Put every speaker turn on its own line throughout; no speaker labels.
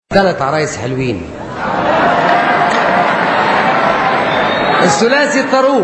ثلاث عرايس حلوين الثلاثي الطروب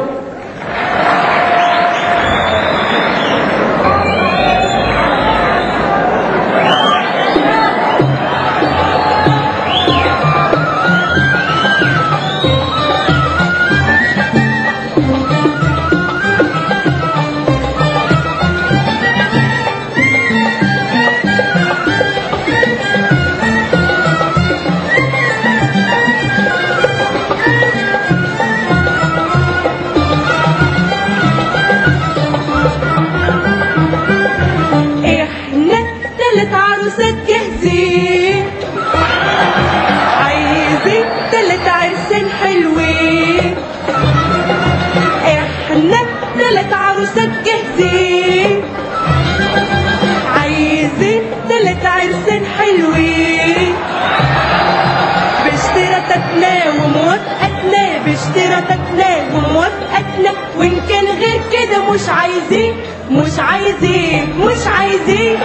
احنا تلات عروسات جاهزين عايزين تلات عرسان حلوين احنا تلات عروسات جاهزين عايزين تلات عرسان حلوين باشتراطاتنا وموافقتنا باشتراطاتنا وموافقتنا وان كان غير كده مش عايزين مش عايزين مش عايزين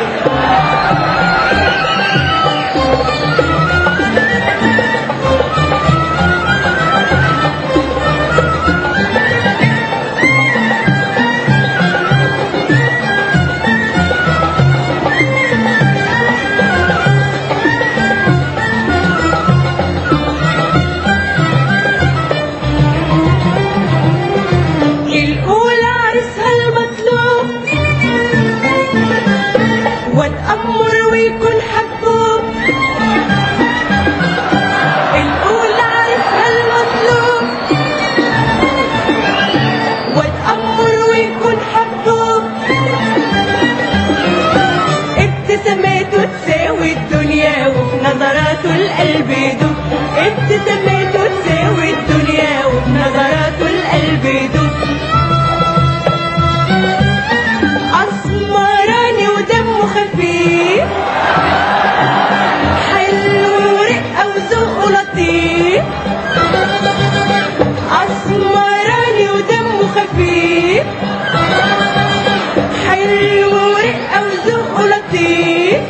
الأولى عرسها المطلوب واتأمر ويكون حبوب الأولى عرسها المطلوب واتأمر ويكون حبوب ابتساماته تساوي الدنيا وفي نظراته القلب يدوب ابتساماته تساوي الدنيا وفي نظراته القلب يدوب اسمراني ودمه خفيف حلو ورقه وذوقه لطيف اسمراني ودمه خفيف حلو ورقه وذوقه لطيف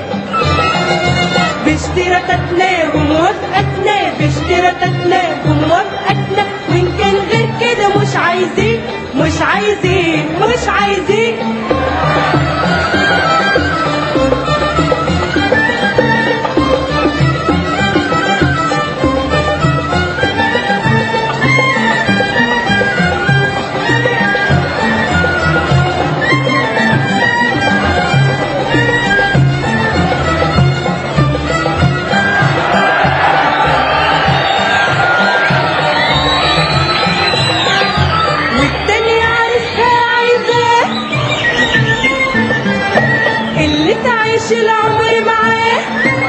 باشتراطاتنا وموافقتنا باشتراطاتنا وموافقتنا وان كان غير كده مش عايزين مش عايزين مش عايزين والتانية عارفها عايزاه اللي تعيش العمر معاه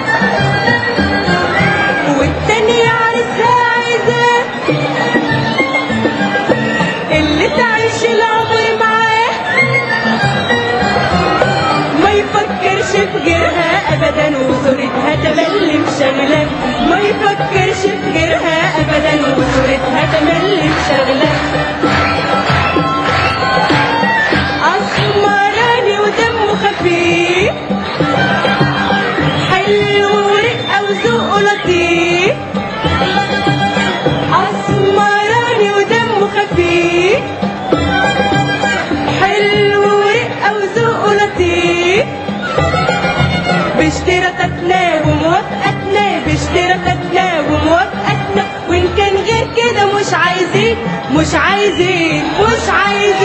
والتانية عارفها عايزاه اللي تعيش العمر معاه ما يفكرش في غيرها ابدا وصورتها تملي مشغلة ما يفكرش في غيرها ابدا وصورتها تملي مشغلة اسمراني ودمه خفيف حلو ورقه وذوقه لطيف اسمراني ودمه خفيف حلو ورقه وذوقه لطيف باشتراطاتنا وموافقتنا باشتراطاتنا وموافقتنا وان كان غير كده مش عايزين مش عايزين مش عايزين